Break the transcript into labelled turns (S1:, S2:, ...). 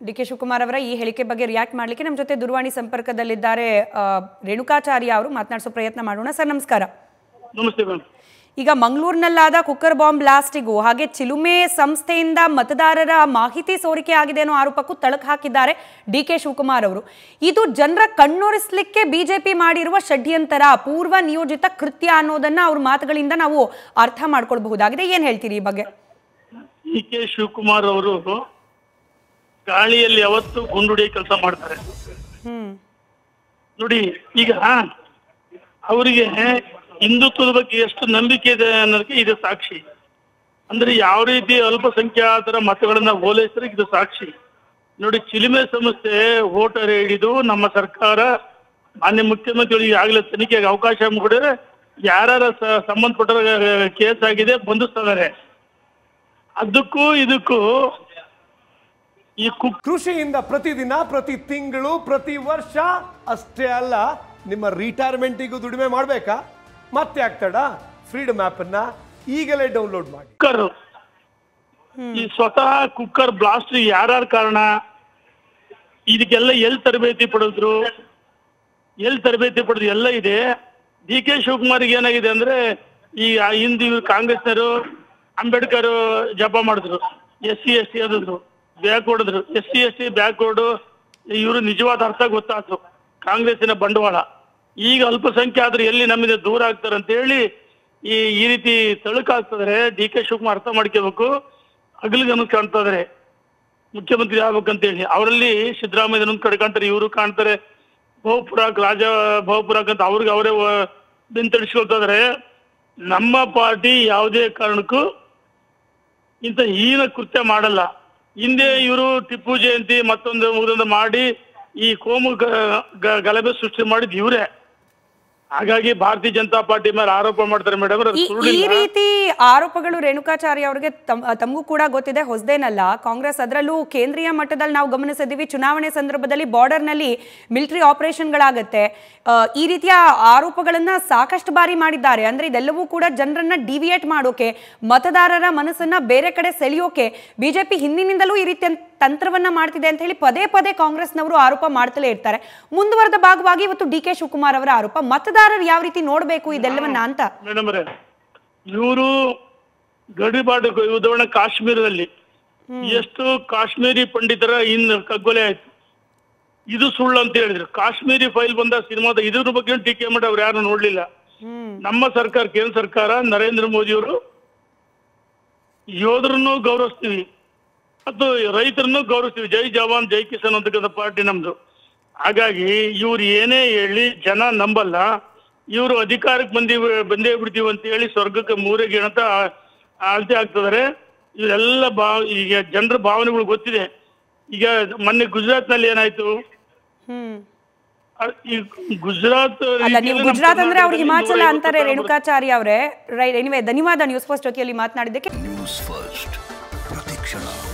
S1: D K Shivakumar ಅವರ ಈ ಹೇಳಿಕೆ ಬಗ್ಗೆ ರಿಯಾಕ್ಟ್ ಮಾಡಲಿಕ್ಕೆ ನಮ್ಮ ಜೊತೆ ದೂರವಾಣಿ ಸಂಪರ್ಕದಲ್ಲಿದ್ದಾರೆ ಆ, ರೇಣುಕಾಚಾರ್ಯ ಅವರು ಮಾತನಾಡಿಸೋ ಪ್ರಯತ್ನ ಮಾಡೋಣ ಸರ್ ನಮಸ್ಕಾರ
S2: ನಮಸ್ತೆ ಮೇಡಮ್
S1: ಈಗ ಮಂಗಳೂರಿನಲ್ಲಾದ ಕುಕ್ಕರ್ ಬಾಂಬ್ ಬ್ಲಾಸ್ಟಿಗೂ ಹಾಗೆ ಚಿಲುಮೆ ಸಂಸ್ಥೆಯಿಂದ ಮತದಾರರ ಮಾಹಿತಿ ಸೋರಿಕೆ ಆಗಿದೆ ಅನ್ನೋ ಆರೋಪಕ್ಕೂ ತಳಕು ಹಾಕಿದ್ದಾರೆ ಡಿ ಕೆ ಶಿವಕುಮಾರ್ ಅವರು ಇದು ಜನರ ಕಣ್ಣೊರೆಸ್ಲಿಕ್ಕೆ ಬಿಜೆಪಿ ಮಾಡಿರುವ ಷಡ್ಯಂತರ ಪೂರ್ವ ನಿಯೋಜಿತ ಕೃತ್ಯ ಅನ್ನೋದನ್ನ ಅವ್ರ ಮಾತುಗಳಿಂದ ನಾವು ಅರ್ಥ ಮಾಡ್ಕೊಳ್ಬಹುದಾಗಿದೆ ಏನ್ ಹೇಳ್ತೀರಿ ಈ ಬಗ್ಗೆ
S2: ಡಿ ಕೆ ಶಿವಕುಮಾರ್ ಅವರು ಗಾಳಿಯಲ್ಲಿ ಯಾವತ್ತು ಗುಂಡುಡಿ ಕೆಲಸ ಮಾಡ್ತಾರೆ
S1: ಹ್ಮ್
S2: ನೋಡಿ ಈಗ ಅವರಿಗೆ ಹಿಂದುತ್ವದ ಬಗ್ಗೆ ಎಷ್ಟು ನಂಬಿಕೆ ಇದೆ ಅನ್ನೋದಕ್ಕೆ ಇದು ಸಾಕ್ಷಿ ಅಂದ್ರೆ ಯಾವ ರೀತಿ ಅಲ್ಪಸಂಖ್ಯಾತರ ಮತಗಳನ್ನ ಓಲೈಸಿದ್ರೆ ಇದು ಸಾಕ್ಷಿ ನೋಡಿ ಚಿಲುಮೆ ಸಂಸ್ಥೆ ವೋಟರ್ ಹಿಡಿದು ನಮ್ಮ ಸರ್ಕಾರ ಮಾನ್ಯ ಮುಖ್ಯಮಂತ್ರಿಗಳಿಗೆ ಆಗಲೇ ತನಿಖೆಗೆ ಅವಕಾಶ ಮಾಡಿದ್ರೆ ಯಾರ್ಯಾರ ಸ- ಸಂಬಂಧಪಟ್ಟ ಕೇಸ್ ಆಗಿದೆ ಬಂಧಿಸ್ತಿದ್ದಾರೆ ಅದಕ್ಕೂ ಇದಕ್ಕೂ ಈ ಕುಕ್
S3: ಕೃಷಿಯಿಂದ ಪ್ರತಿದಿನ ಪ್ರತಿ ತಿಂಗಳು ಪ್ರತಿ ವರ್ಷ ಅಷ್ಟೇ ಅಲ್ಲ ನಿಮ್ಮ ರಿಟೈರ್ಮೆಂಟಿಗೂ ದುಡಿಮೆ ಮಾಡಬೇಕಾ ಮತ್ತೆ ಆಗ್ತಡ ಫ್ರೀಡಮ್ ಅನ್ನ ಈಗಲೇ ಡೌನ್ಲೋಡ್ ಮಾಡಿ
S2: ಕುಕ್ಕರ್ ಈ ಸ್ವತಃ ಕುಕ್ಕರ್ ಬ್ಲಾಸ್ಟ್ ಯಾರ್ಯಾರ ಕಾರಣ ಇದಕ್ಕೆಲ್ಲ ಎಲ್ಲಿ ತರಬೇತಿ ಪಡೆದ್ರು ಎಲ್ಲಿ ತರಬೇತಿ ಪಡೆದ್ರು ಎಲ್ಲ ಇದೆ ಡಿ ಕೆ ಶಿವಕುಮಾರ್ಗೆ ಏನಾಗಿದೆ ಅಂದ್ರೆ ಈ ಹಿಂದೆ ಇವ್ರು ಕಾಂಗ್ರೆಸ್ನವರು ಅಂಬೇಡ್ಕರ್ ಜಪ ಮಾಡಿದ್ರು ಎಸ್ ಸಿ ಎಸ್ ಟಿ ಅದಿದ್ರು ಬ್ಯಾಕ್ ಹೊಡೆದ್ರು S C S T back ಹೊಡು ಇವರು ನಿಜವಾದ ಅರ್ಥ ಗೊತ್ತಾಯ್ತು ಕಾಂಗ್ರೆಸ್ಸಿನ ಬಂಡವಾಳ ಈಗ ಅಲ್ಪಸಂಖ್ಯಾತರು ಎಲ್ಲಿ ನಮ್ಮಿಂದ ದೂರ ಆಗ್ತಾರೆ ಅಂತ ಹೇಳಿ ಈ ಈ ರೀತಿ ತಳುಕಾಗ್ತದ್ರೆ ಡಿ ಕೆ ಶಿವಕುಮಾರ್ ಅರ್ಥ ಮಾಡ್ಕೋಬೇಕು ಹಗಲು ಗಮನ ಕಾಣ್ತಾ ಇದಾರೆ ಮುಖ್ಯಮಂತ್ರಿ ಆಗ್ಬೇಕಂತ ಹೇಳಿ ಅವರಲ್ಲಿ ಸಿದ್ದರಾಮಯ್ಯ ಒಂದ್ ಕಡೆ ಕಾಣ್ತಾರೆ ಇವರು ಕಾಣ್ತಾರೆ ಬಹುಪುರಾಕ್ ರಾಜ ಬಹುಪುರಾಕ್ ಅಂತ ಅವ್ರಿಗೆ ಅವರೇ ಬೆಂತಡಿಸ್ಕೊಳ್ತಾ ಇದಾರೆ ನಮ್ಮ ಪಾರ್ಟಿ ಯಾವುದೇ ಕಾರಣಕ್ಕೂ ಇಂಥ ಹೀನ ಕೃತ್ಯ ಮಾಡಲ್ಲ ಹಿಂದೆ ಇವರು ಟಿಪ್ಪು ಜಯಂತಿ ಮತ್ತೊಂದು ಮುಗಿದೊಂದು ಮಾಡಿ ಈ ಕೋಮು ಗ- ಗ- ಗಲಭೆ ಸೃಷ್ಟಿ ಮಾಡಿದ್ ಇವರೇ ಹಾಗಾಗಿ ಭಾರತೀಯ ಜನತಾ ಪಾರ್ಟಿ ಮೇಲೆ ಆರೋಪ ಮಾಡ್ತಾರೆ ಮೇಡಮ್
S1: ಈ ಈ ರೀತಿ ಆರೋಪಗಳು ರೇಣುಕಾಚಾರ್ಯ ಅವರಿಗೆ ತಮ್- ತಮಗೂ ಕೂಡ ಗೊತ್ತಿದೆ ಹೊಸದೇನಲ್ಲ ಕಾಂಗ್ರೆಸ್ ಅದರಲ್ಲೂ ಕೇಂದ್ರೀಯ ಮಟ್ಟದಲ್ಲಿ ನಾವು ಗಮನಿಸಿದ್ದೀವಿ ಚುನಾವಣೆ ಸಂದರ್ಭದಲ್ಲಿ ಬಾರ್ಡರ್ನಲ್ಲಿ ಮಿಲಿಟರಿ ಆಪರೇಷನ್ಗಳಾಗತ್ತೆ ಆ, ಈ ರೀತಿಯ ಆರೋಪಗಳನ್ನ ಸಾಕಷ್ಟು ಬಾರಿ ಮಾಡಿದ್ದಾರೆ ಅಂದ್ರೆ ಇದೆಲ್ಲವೂ ಕೂಡ ಜನರನ್ನ ಡಿವಿಯೇಟ್ ಮಾಡೋಕೆ ಮತದಾರರ ಮನಸ್ಸನ್ನ ಬೇರೆ ಕಡೆ ಸೆಳೆಯೋಕೆ ಬಿಜೆಪಿ ಹಿಂದಿನಿಂದಲೂ ಈ ರೀತಿಯ ತಂತ್ರವನ್ನ ಮಾಡ್ತಿದೆ ಅಂತ ಹೇಳಿ ಪದೇ ಪದೇ ಕಾಂಗ್ರೆಸ್ನವರು ಆರೋಪ ಮಾಡ್ತಲೇ ಇರ್ತಾರೆ ಮುಂದುವರೆದ ಭಾಗವಾಗಿ ಇವತ್ತು ಡಿ ಕೆ ಶಿವಕುಮಾರ್ ಅವರ ಆರೋಪ ಮತದಾರರು ಯಾವ ರೀತಿ ನೋಡಬೇಕು ಇದೆಲ್ಲವನ್ನ ಅಂತ
S2: ಮೇಡಮ್ ಅವರೇ ಇವರು ಗಡಿಪಾಡು ಉದಾಹರಣೆ ಕಾಶ್ಮೀರದಲ್ಲಿ ಎಷ್ಟು ಕಾಶ್ಮೀರಿ ಪಂಡಿತರ ಇನ್ನು ಕಗ್ಗೊಲೆ ಆಯ್ತು ಇದು ಸುಳ್ಳು ಅಂತ ಹೇಳಿದ್ರು ಕಾಶ್ಮೀರಿ ಫೈಲ್ ಬಂದ ಸಿನಿಮಾದ ಇದ್ರ ಬಗ್ಗೆ ಟೀಕೆ ಮಾಡಿ ಅವ್ರು ಯಾರು ನೋಡ್ಲಿಲ್ಲ ನಮ್ಮ ಸರ್ಕಾರ ಕೇಂದ್ರ ಸರ್ಕಾರ ನರೇಂದ್ರ ಮೋದಿ ಅವರು ಯೋಧರನ್ನು ಗೌರವಿಸ್ತೀವಿ ಮತ್ತು ರೈತರನ್ನು ಗೌರವಿಸ್ತೀವಿ ಜೈ ಜವಾನ್ ಜೈ ಕಿಸಾನ್ ಅಂತಕ್ಕಂಥ ಪಾರ್ಟಿ ನಮ್ದು ಹಾಗಾಗಿ ಇವ್ರು ಏನೇ ಹೇಳಿ ಜನ ನಂಬಲ್ಲ ಇವರು ಅಧಿಕಾರಕ್ಕೆ ಬಂದಿ ಬಂದೇ ಬಿಡ್ತೀವಿ ಅಂತ ಹೇಳಿ ಸ್ವರ್ಗಕ್ಕೆ ಮೂರಿಗೆ ಅಂತ ಅಳತೆ ಆಗ್ತಿದ್ದಾರೆ ಇವರೆಲ್ಲ ಭಾವ ಈಗ ಜನರ ಭಾವನೆಗಳು ಗೊತ್ತಿದೆ ಈಗ ಮೊನ್ನೆ ಗುಜರಾತ್ನಲ್ಲಿ ಏನಾಯ್ತು
S1: ಹ್ಮ್
S2: ಅ- ಈ ಗುಜರಾತ್
S1: ಅಲ್ಲ ನೀವು
S2: ರೀತಿಯಲ್ಲಿ ನಮ್ಮ
S1: ಗುಜರಾತ್ ಅಂದ್ರೆ ಅವ್ರು
S2: ಕರ್ನಾಟಕದಲ್ಲಿ
S1: ಹಿಮಾಚಲ
S2: ನೂರೈವತ್ತು
S1: ಅಂತಾರೆ
S2: ಸಾವಿರ
S1: ರೇಣುಕಾಚಾರ್ಯ ಅವರೇ ರೈಟ್ ಎನಿವೆ ಧನ್ಯವಾದ ನ್ಯೂಸ್ ಫಸ್ಟ್ ಜೊತೆಯಲ್ಲಿ ಮಾತನಾಡಿದ್ದಕ್ಕೆ
S4: ನ್ಯೂಸ್ ಫಸ್ಟ್ ಪ್ರತಿಕ್ಷಣ